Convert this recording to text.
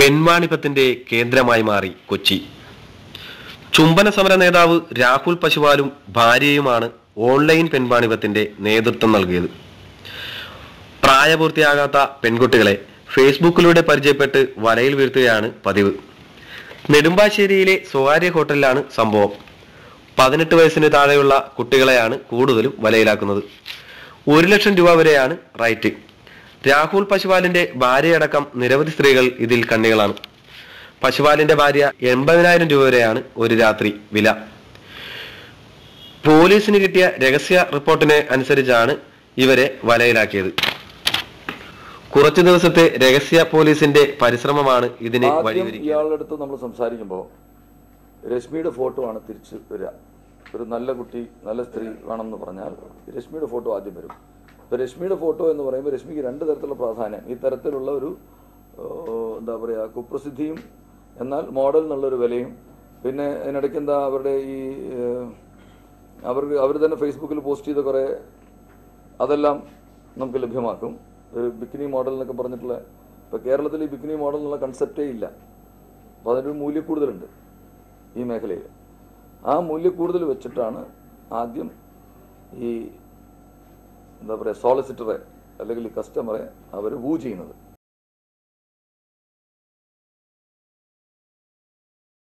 പെൺവാണിഭത്തിന്റെ കേന്ദ്രമായി മാറി കൊച്ചി ചുംബന സമര നേതാവ് രാഹുൽ പശുപാലും ഭാര്യയുമാണ് ഓൺലൈൻ പെൺവാണിഭത്തിന്റെ നേതൃത്വം നൽകിയത് പ്രായപൂർത്തിയാകാത്ത പെൺകുട്ടികളെ ഫേസ്ബുക്കിലൂടെ പരിചയപ്പെട്ട് വലയിൽ വീഴ്ത്തുകയാണ് പതിവ് നെടുമ്പാശ്ശേരിയിലെ സ്വകാര്യ ഹോട്ടലിലാണ് സംഭവം പതിനെട്ട് വയസ്സിന് താഴെയുള്ള കുട്ടികളെയാണ് കൂടുതലും വലയിലാക്കുന്നത് ഒരു ലക്ഷം രൂപ വരെയാണ് റൈറ്റ് രാഹുൽ പശുപാലിന്റെ ഭാര്യയടക്കം നിരവധി സ്ത്രീകൾ ഇതിൽ കണ്ണികളാണ് പശുപാലിന്റെ ഭാര്യ എൺപതിനായിരം രൂപ വരെയാണ് ഒരു രാത്രി വില പോലീസിന് കിട്ടിയ രഹസ്യ റിപ്പോർട്ടിനെ അനുസരിച്ചാണ് ഇവരെ വലയിലാക്കിയത് കുറച്ചു ദിവസത്തെ രഹസ്യ പോലീസിന്റെ പരിശ്രമമാണ് ഇതിന് ആദ്യം വഴിയൊരുക്കിയത് ഇയാളുടെ അടുത്ത് നമ്മൾ സംസാരിക്കുമ്പോൾ രശ്മിയുടെ ഫോട്ടോ ആണ് തിരിച്ച് വരിക ഒരു നല്ല കുട്ടി നല്ല സ്ത്രീ വേണമെന്ന് പറഞ്ഞാൽ രശ്മിയുടെ ഫോട്ടോ ആദ്യം വരും ഇപ്പൊ രശ്മിയുടെ ഫോട്ടോ എന്ന് പറയുമ്പോൾ രശ്മിക്ക് രണ്ട് തരത്തിലുള്ള പ്രാധാന്യം ഈ തരത്തിലുള്ള ഒരു ഏ, എന്താ പറയുക കുപ്രസിദ്ധിയും എന്നാൽ മോഡൽ എന്നുള്ളൊരു വിലയും പിന്നെ അതിനിടയ്ക്ക് എന്താ അവരുടെ ഈ ഏ, അവർക്ക് അവർ തന്നെ ഫേസ്ബുക്കിൽ പോസ്റ്റ് ചെയ്ത കുറേ അതെല്ലാം നമുക്ക് ലഭ്യമാക്കും ഒരു ബിക്കിനി മോഡൽ എന്നൊക്കെ പറഞ്ഞിട്ടുള്ള ഇപ്പോൾ കേരളത്തിൽ ഈ ബിക്കിനി മോഡൽ എന്നുള്ള കൺസെപ്റ്റേ ഇല്ല അപ്പോൾ അതിനൊരു മൂല്യക്കൂടുതലുണ്ട് ഈ മേഖലയിൽ ആ മൂല്യക്കൂടുതൽ വെച്ചിട്ടാണ് ആദ്യം ഈ എന്താ പറയുക സോളിസിറ്ററെ അല്ലെങ്കിൽ ഈ കസ്റ്റമറെ അവർ വൂ ചെയ്യുന്നത്